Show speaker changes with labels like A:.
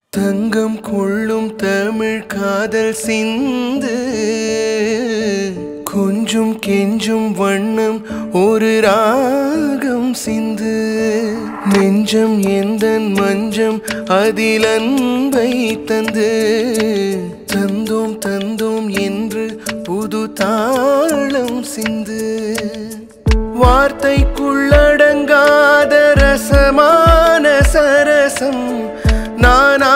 A: தங்கம் கொள்ளும் தமிழ் காதல் சிந்து கொஞ்சம் கெஞ்சும் வண்ணம் ஒரு ராகம் சிந்து நெஞ்சம் எந்த மஞ்சம் அதில் அன்பை தந்து தந்தோம் தந்தோம் என்று புது தாளம் சிந்து வார்த்தைக்குள்ளடங்காத ரசமான சரசம் நான்